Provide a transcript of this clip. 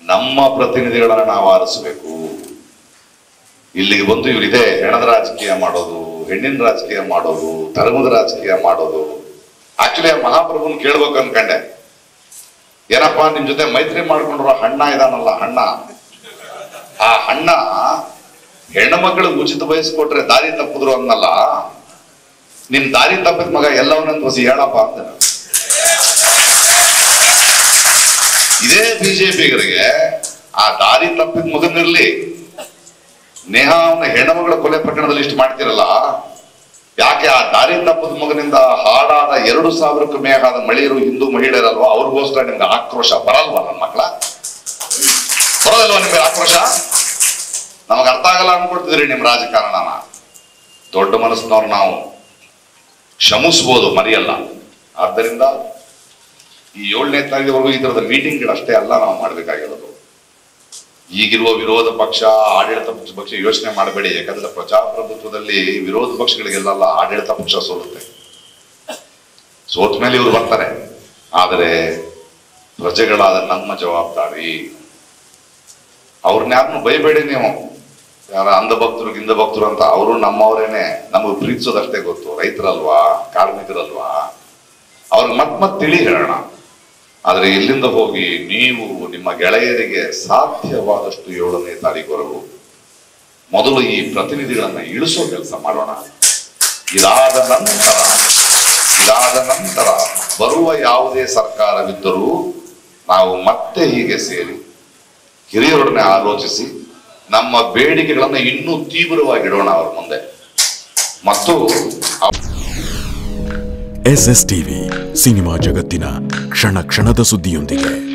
ನಮ್ಮ ಪ್ರತಿನಿಧಿಗಳನ್ನ ನಾವು ಆರಿಸಬೇಕು ಇಲ್ಲಿಗೆ ಬಂದು ಇವರಿದೆ ಹೆಣದ ರಾಜಕೀಯ ಮಾಡೋದು ಹೆಣ್ಣಿನ ರಾಜಕೀಯ ಮಾಡೋದು ಧರ್ಮದ ರಾಜಕೀಯ ಮಾಡೋದು ಆಕ್ಚುಲಿ ಆ ಮಹಾಪ್ರಭುನ್ ಕೇಳ್ಬೇಕು ಅನ್ಕಂಡೆ ಏನಪ್ಪಾ ನಿಮ್ ಜೊತೆ ಮೈತ್ರಿ ಮಾಡ್ಕೊಂಡ್ರು ಹಣ್ಣ ಇದಾನಲ್ಲ ಹಣ್ಣ ಆ ಹಣ್ಣ ಹೆಣ್ಣು ಮಕ್ಕಳಿಗೆ ಉಚಿತ ಬಯಸ್ಕೊಟ್ರೆ ದಾರಿ ತಪ್ಪಿದ್ರು ಅನ್ನಲ್ಲ ನಿಮ್ ದಾರಿ ತಪ್ಪಿದ ಮಗ ಎಲ್ಲವನ್ನಂತ ಹೊಸಿ ಹೇಳಪ್ಪ ಅಂತ ಇದೇ ಬಿಜೆಪಿಗರಿಗೆ ಆ ದಾರಿ ತಪ್ಪಿದ ಮಗನಿರ್ಲಿ ನೇಹಾ ಅವನ ಹೆಣ್ಣುಮಗಳ ಕೊಲೆ ಪ್ರಕರಣದಲ್ಲಿ ಇಷ್ಟು ಮಾಡ್ತಿರಲ್ಲ ಯಾಕೆ ಆ ದಾರಿ ತಪ್ಪದ ಮಗನಿಂದ ಹಾಡಾದ ಎರಡು ಸಾವಿರಕ್ಕೂ ಮೇಗಾದ ಮಳೆಯರು ಹಿಂದೂ ಮಹಿಳೆಯರಲ್ವಾ ಅವ್ರಿಗೋಸ್ಕರ ನಿಮ್ಗೆ ಆಕ್ರೋಶ ಬರಲ್ವಾ ನನ್ನ ಮಕ್ಕಳ ಬರೋದಲ್ವಾ ನಿಮ್ಗೆ ಆಕ್ರೋಶ ನಮಗೆ ಅರ್ಥ ಆಗಲ್ಲ ಅನ್ಕೊಡ್ತಿದ್ರಿ ನಿಮ್ ರಾಜಕಾರಣನ ದೊಡ್ಡ ಮನಸ್ಸಿನವ್ರು ನಾವು ಕ್ಷಮಿಸ್ಬೋದು ಮರೆಯಲ್ಲ ಆದ್ದರಿಂದ ಈ ಏಳನೇ ತಾರೀಕಿವರೆಗೂ ಈ ತರದ ಮೀಟಿಂಗ್ ಅಷ್ಟೇ ಅಲ್ಲ ನಾವು ಮಾಡ್ಬೇಕಾಗಿರೋದು ಈಗಿರುವ ವಿರೋಧ ಪಕ್ಷ ಆಡಳಿತ ಪಕ್ಷ ಪಕ್ಷ ಯೋಚನೆ ಮಾಡಬೇಡಿ ಯಾಕಂದ್ರೆ ಪ್ರಜಾಪ್ರಭುತ್ವದಲ್ಲಿ ವಿರೋಧ ಪಕ್ಷಗಳಿಗೆಲ್ಲ ಆಡಳಿತ ಪಕ್ಷ ಸೋಲುತ್ತೆ ಸೋತ ಮೇಲೆ ಇವರು ಬರ್ತಾರೆ ಆದರೆ ಪ್ರಜೆಗಳಾದ ನಮ್ಮ ಜವಾಬ್ದಾರಿ ಅವ್ರನ್ನ ಯಾರನ್ನು ಬೈಬೇಡಿ ನೀವು ಯಾರ ಅಂಧ ಭಕ್ತರು ಗಿಂದ ಭಕ್ತರು ಅಂತ ಅವರು ನಮ್ಮವರೇನೆ ನಮಗೆ ಪ್ರೀತಿಸೋದಷ್ಟೇ ಗೊತ್ತು ರೈತರಲ್ವಾ ಕಾರ್ಮಿಕರಲ್ವಾ ಅವ್ರಿಗೆ ಮತ್ ಮತ್ ತಿಳಿ ಹೇಳೋಣ ಆದ್ರೆ ಇಲ್ಲಿಂದ ಹೋಗಿ ನೀವು ನಿಮ್ಮ ಗೆಳೆಯರಿಗೆ ಸಾಧ್ಯವಾದಷ್ಟು ಏಳನೇ ತಾರೀಕುವರೆಗೂ ಮೊದಲು ಈ ಪ್ರತಿನಿಧಿಗಳನ್ನ ಇಳಿಸೋ ಕೆಲಸ ಮಾಡೋಣ ಇದಾದ ನಂತರ ಇದಾದ ನಂತರ ಬರುವ ಯಾವುದೇ ಸರ್ಕಾರವಿದ್ದರೂ ನಾವು ಮತ್ತೆ ಹೀಗೆ ಸೇರಿ ಹಿರಿಯರೊಡನೆ ಆಲೋಚಿಸಿ ನಮ್ಮ ಬೇಡಿಕೆಗಳನ್ನ ಇನ್ನೂ ತೀವ್ರವಾಗಿಡೋಣ ಅವ್ರ ಮುಂದೆ ಮತ್ತು ಎಸ್ ಎಸ್ ಟಿವಿ ಸಿನಿಮಾ ಜಗತ್ತಿನ ಕ್ಷಣ ಕ್ಷಣದ ಸುದ್ದಿಯೊಂದಿಗೆ